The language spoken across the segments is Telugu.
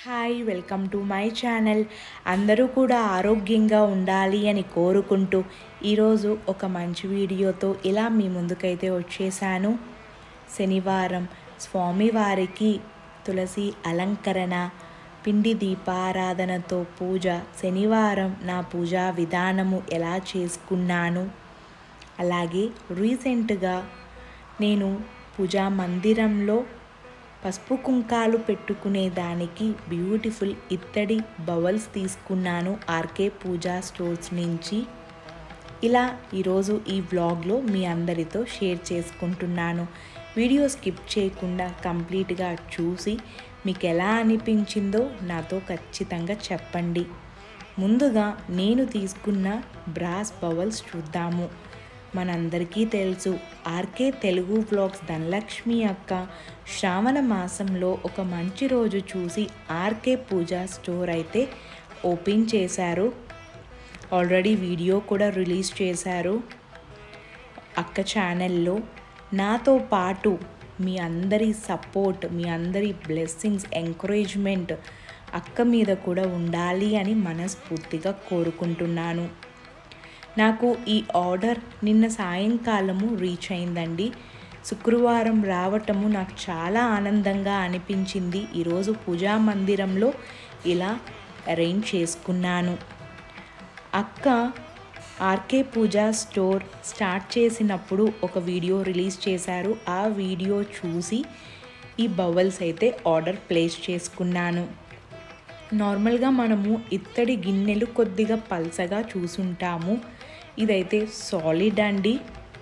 hi welcome to my channel అందరూ కూడా ఆరోగ్యంగా ఉండాలి అని కోరుకుంటూ ఈరోజు ఒక మంచి వీడియోతో ఇలా మీ ముందుకైతే వచ్చేసాను శనివారం స్వామివారికి తులసి అలంకరణ పిండి దీపారాధనతో పూజ శనివారం నా పూజా విధానము ఎలా చేసుకున్నాను అలాగే రీసెంట్గా నేను పూజా మందిరంలో పసుపు కుంకాలు పెట్టుకునే దానికి బ్యూటిఫుల్ ఇత్తడి బవల్స్ తీసుకున్నాను ఆర్కే పూజా స్టోర్స్ నుంచి ఇలా ఈరోజు ఈ వ్లాగ్లో మీ అందరితో షేర్ చేసుకుంటున్నాను వీడియో స్కిప్ చేయకుండా కంప్లీట్గా చూసి మీకు ఎలా అనిపించిందో నాతో ఖచ్చితంగా చెప్పండి ముందుగా నేను తీసుకున్న బ్రాస్ బవల్స్ చూద్దాము మనందరికీ తెలుసు ఆర్కే తెలుగు వ్లాగ్స్ ధనలక్ష్మి అక్క శ్రావణ మాసంలో ఒక మంచి రోజు చూసి ఆర్కే పూజా స్టోర్ అయితే ఓపెన్ చేశారు ఆల్రెడీ వీడియో కూడా రిలీజ్ చేశారు అక్క ఛానల్లో నాతో పాటు మీ అందరి సపోర్ట్ మీ అందరి బ్లెస్సింగ్స్ ఎంకరేజ్మెంట్ అక్క మీద కూడా ఉండాలి అని మనస్ఫూర్తిగా కోరుకుంటున్నాను నాకు ఈ ఆర్డర్ నిన్న సాయంకాలము రీచ్ అయిందండి శుక్రవారం రావటము నాకు చాలా ఆనందంగా అనిపించింది ఈరోజు పూజా మందిరంలో ఇలా అరేంజ్ చేసుకున్నాను అక్క ఆర్కే పూజా స్టోర్ స్టార్ట్ చేసినప్పుడు ఒక వీడియో రిలీజ్ చేశారు ఆ వీడియో చూసి ఈ బవల్స్ అయితే ఆర్డర్ ప్లేస్ చేసుకున్నాను నార్మల్గా మనము ఇత్తడి గిన్నెలు కొద్దిగా పల్సగా చూసుంటాము ఇదైతే సాలిడ్ అండి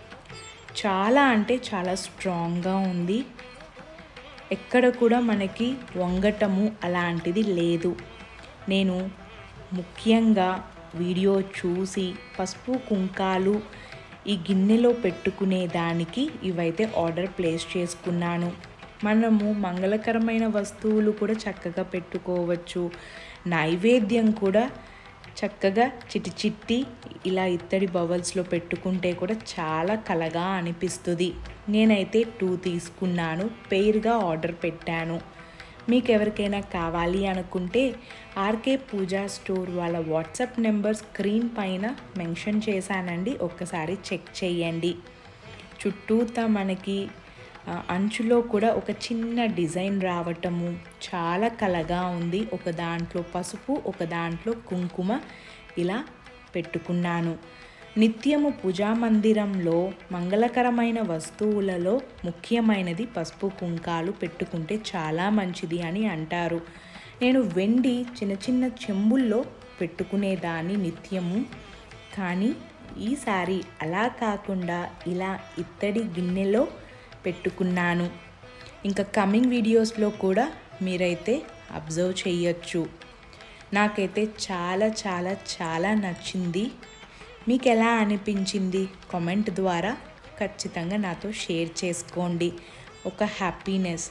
చాలా అంటే చాలా స్ట్రాంగ్గా ఉంది ఎక్కడ కూడా మనకి వంగటము అలాంటిది లేదు నేను ముఖ్యంగా వీడియో చూసి పసుపు కుంకాలు ఈ గిన్నెలో పెట్టుకునే దానికి ఇవైతే ఆర్డర్ ప్లేస్ చేసుకున్నాను మనము మంగళకరమైన వస్తువులు కూడా చక్కగా పెట్టుకోవచ్చు నైవేద్యం కూడా చక్కగా చిట్టి చిట్టి ఇలా ఇత్తడి బవల్స్లో పెట్టుకుంటే కూడా చాలా కలగా అనిపిస్తుంది నేనైతే టూ తీసుకున్నాను పేరుగా ఆర్డర్ పెట్టాను మీకు ఎవరికైనా కావాలి అనుకుంటే ఆర్కే పూజా స్టోర్ వాళ్ళ వాట్సాప్ నెంబర్ స్క్రీన్ పైన మెన్షన్ చేశానండి ఒక్కసారి చెక్ చేయండి చుట్టూతా మనకి అంచులో కూడా ఒక చిన్న డిజైన్ రావటము చాలా కలగా ఉంది ఒక దాంట్లో పసుపు ఒక దాంట్లో కుంకుమ ఇలా పెట్టుకున్నాను నిత్యము పూజా మందిరంలో మంగళకరమైన వస్తువులలో ముఖ్యమైనది పసుపు కుంకాలు పెట్టుకుంటే చాలా మంచిది అని అంటారు నేను వెండి చిన్న చిన్న చెంబుల్లో పెట్టుకునేదాన్ని నిత్యము కానీ ఈసారి అలా కాకుండా ఇలా ఇత్తడి గిన్నెలో పెట్టుకున్నాను ఇంకా కమింగ్ వీడియోస్లో కూడా మీరైతే అబ్జర్వ్ చేయొచ్చు నాకైతే చాలా చాలా చాలా నచ్చింది మీకు ఎలా అనిపించింది కామెంట్ ద్వారా ఖచ్చితంగా నాతో షేర్ చేసుకోండి ఒక హ్యాపీనెస్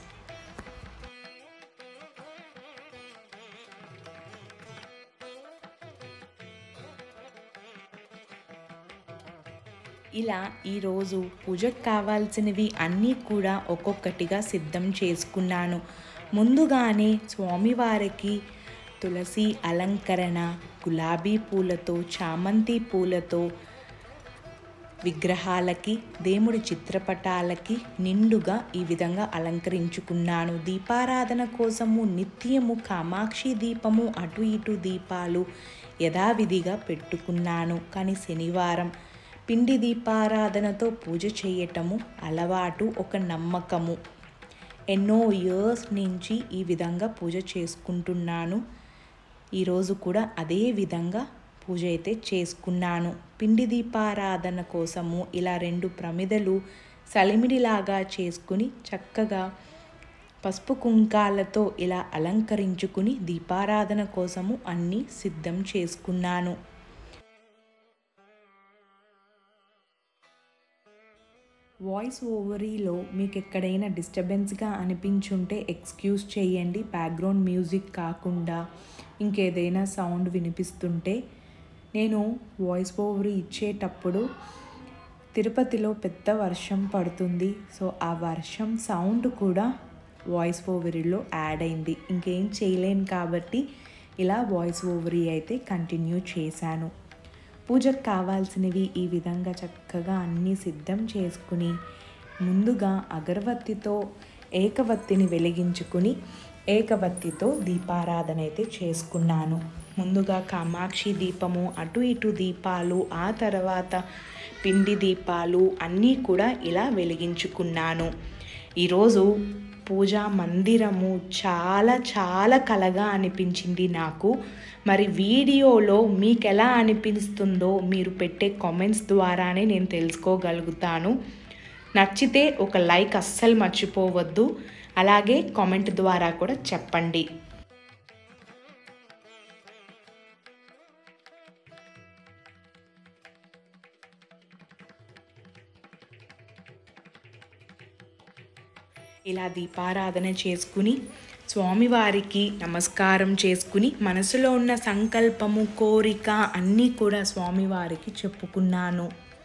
ఇలా ఈరోజు పూజకు కావాల్సినవి అన్నీ కూడా ఒక్కొక్కటిగా సిద్ధం చేసుకున్నాను ముందుగానే స్వామివారికి తులసి అలంకరణ గులాబీ పూలతో చామంతి పూలతో విగ్రహాలకి దేవుడి చిత్రపటాలకి నిండుగా ఈ విధంగా అలంకరించుకున్నాను దీపారాధన కోసము నిత్యము కామాక్షి దీపము అటు ఇటు దీపాలు యథావిధిగా పెట్టుకున్నాను కానీ శనివారం పిండి దీపారాధనతో పూజ చేయటము అలవాటు ఒక నమ్మకము ఎన్నో ఇయర్స్ నుంచి ఈ విధంగా పూజ చేసుకుంటున్నాను ఈరోజు కూడా అదే విధంగా పూజ అయితే చేసుకున్నాను పిండి దీపారాధన కోసము ఇలా రెండు ప్రమిదలు సలిమిడిలాగా చేసుకుని చక్కగా పసుపు కుంకాలతో ఇలా అలంకరించుకుని దీపారాధన కోసము అన్నీ సిద్ధం చేసుకున్నాను వాయిస్ ఓవరీలో మీకు ఎక్కడైనా డిస్టర్బెన్స్గా అనిపించుంటే ఎక్స్క్యూజ్ చేయండి బ్యాక్గ్రౌండ్ మ్యూజిక్ కాకుండా ఇంకేదైనా సౌండ్ వినిపిస్తుంటే నేను వాయిస్ ఓవర్ ఇచ్చేటప్పుడు తిరుపతిలో పెద్ద వర్షం పడుతుంది సో ఆ వర్షం సౌండ్ కూడా వాయిస్ ఓవరీలో యాడ్ అయింది ఇంకేం చేయలేను కాబట్టి ఇలా వాయిస్ ఓవరీ అయితే కంటిన్యూ చేశాను పూజకు కావాల్సినవి ఈ విధంగా చక్కగా అన్నీ సిద్ధం చేసుకుని ముందుగా అగరవత్తితో ఏకవత్తిని వెలిగించుకుని ఏకవత్తితో దీపారాధన అయితే చేసుకున్నాను ముందుగా కామాక్షి దీపము అటు ఇటు దీపాలు ఆ తర్వాత పిండి దీపాలు అన్నీ కూడా ఇలా వెలిగించుకున్నాను ఈరోజు పూజా మందిరము చాలా చాలా కలగా అనిపించింది నాకు మరి వీడియోలో మీకు ఎలా అనిపిస్తుందో మీరు పెట్టే కామెంట్స్ ద్వారానే నేను తెలుసుకోగలుగుతాను నచ్చితే ఒక లైక్ అస్సలు మర్చిపోవద్దు అలాగే కామెంట్ ద్వారా కూడా చెప్పండి ఇలా దీపారాధన చేసుకుని స్వామివారికి నమస్కారం చేసుకుని మనసులో ఉన్న సంకల్పము కోరిక అన్నీ కూడా స్వామివారికి చెప్పుకున్నాను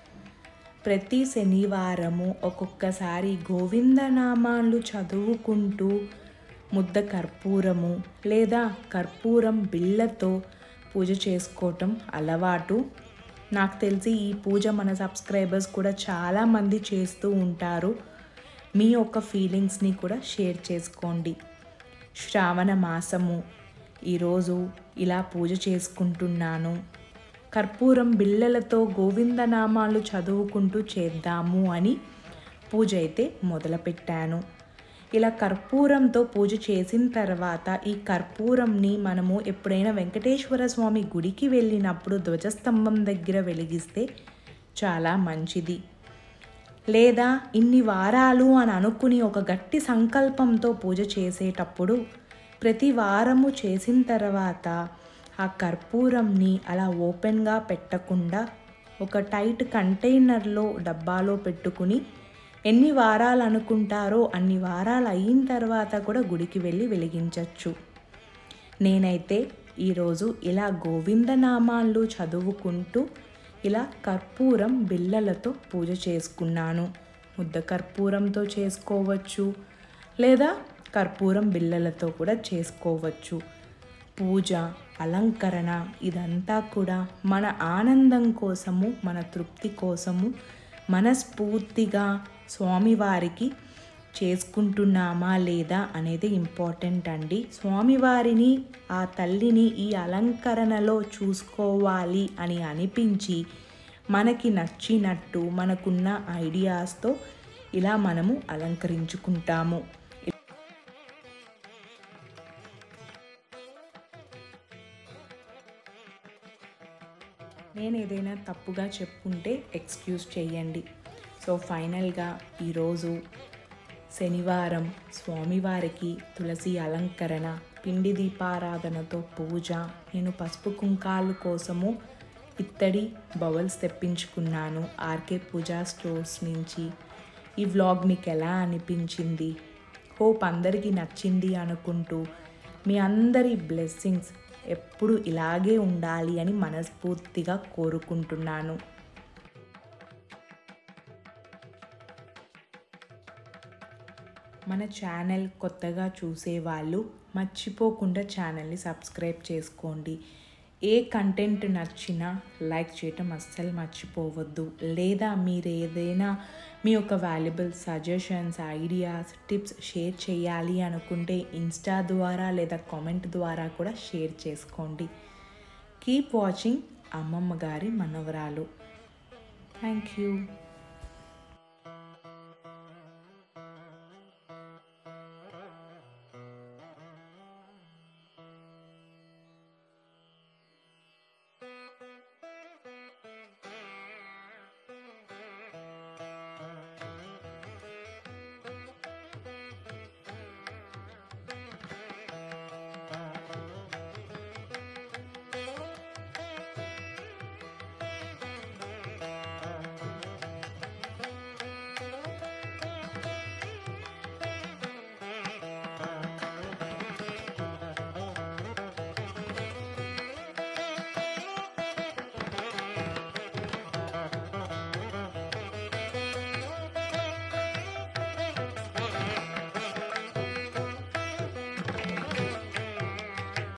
ప్రతి శనివారము ఒక్కొక్కసారి గోవిందనామాలు చదువుకుంటూ ముద్ద కర్పూరము లేదా కర్పూరం బిళ్ళతో పూజ చేసుకోవటం అలవాటు నాకు తెలిసి ఈ పూజ మన సబ్స్క్రైబర్స్ కూడా చాలామంది చేస్తూ ఉంటారు మీ యొక్క ఫీలింగ్స్ని కూడా షేర్ చేసుకోండి శ్రావణ మాసము ఈరోజు ఇలా పూజ చేసుకుంటున్నాను కర్పూరం బిళ్ళలతో గోవిందనామాలు చదువుకుంటూ చేద్దాము అని పూజ అయితే మొదలుపెట్టాను ఇలా కర్పూరంతో పూజ చేసిన తర్వాత ఈ కర్పూరంని మనము ఎప్పుడైనా వెంకటేశ్వర స్వామి గుడికి వెళ్ళినప్పుడు ధ్వజస్తంభం దగ్గర వెలిగిస్తే చాలా మంచిది లేదా ఇన్ని వారాలు అని అనుకుని ఒక గట్టి సంకల్పంతో పూజ చేసేటప్పుడు ప్రతి వారము చేసిన తర్వాత ఆ కర్పూరంని అలా ఓపెన్గా పెట్టకుండా ఒక టైట్ కంటైనర్లో డబ్బాలో పెట్టుకుని ఎన్ని వారాలు అనుకుంటారో అన్ని వారాలు అయిన తర్వాత కూడా గుడికి వెళ్ళి వెలిగించవచ్చు నేనైతే ఈరోజు ఇలా గోవిందనామాలు చదువుకుంటూ ఇలా కర్పూరం బిళ్ళలతో పూజ చేసుకున్నాను ముద్ద కర్పూరంతో చేసుకోవచ్చు లేదా కర్పూరం బిళ్ళలతో కూడా చేసుకోవచ్చు పూజ అలంకరణ ఇదంతా కూడా మన ఆనందం కోసము మన తృప్తి కోసము మనస్ఫూర్తిగా స్వామివారికి చేసుకుంటున్నామా లేదా అనేది ఇంపార్టెంట్ అండి స్వామివారిని ఆ తల్లిని ఈ అలంకరణలో చూసుకోవాలి అని అనిపించి మనకి నచ్చినట్టు మనకున్న ఐడియాస్తో ఇలా మనము అలంకరించుకుంటాము నేను ఏదైనా తప్పుగా చెప్పుంటే ఎక్స్క్యూజ్ చేయండి సో ఫైనల్గా ఈరోజు శనివారం స్వామివారికి తులసి అలంకరణ పిండి దీపారాధనతో పూజ నేను పసుపు కుంకాలు కోసము ఇత్తడి బౌల్స్ తెప్పించుకున్నాను ఆర్కే పూజా స్టోర్స్ నుంచి ఈ వ్లాగ్ మీకు ఎలా అనిపించింది హోప్ అందరికీ నచ్చింది అనుకుంటూ మీ అందరి బ్లెస్సింగ్స్ ఎప్పుడు ఇలాగే ఉండాలి అని మనస్ఫూర్తిగా కోరుకుంటున్నాను మన ఛానల్ కొత్తగా చూసేవాళ్ళు మర్చిపోకుండా ఛానల్ని సబ్స్క్రైబ్ చేసుకోండి ఏ కంటెంట్ నచ్చినా లైక్ చేయటం అస్సలు మర్చిపోవద్దు లేదా మీరు ఏదైనా మీ యొక్క valuable suggestions ideas tips share చేయాలి అనుకుంటే ఇన్స్టా ద్వారా లేదా కామెంట్ ద్వారా కూడా షేర్ చేసుకోండి కీప్ వాచింగ్ అమ్మమ్మ గారి మనవరాలు థ్యాంక్ యూ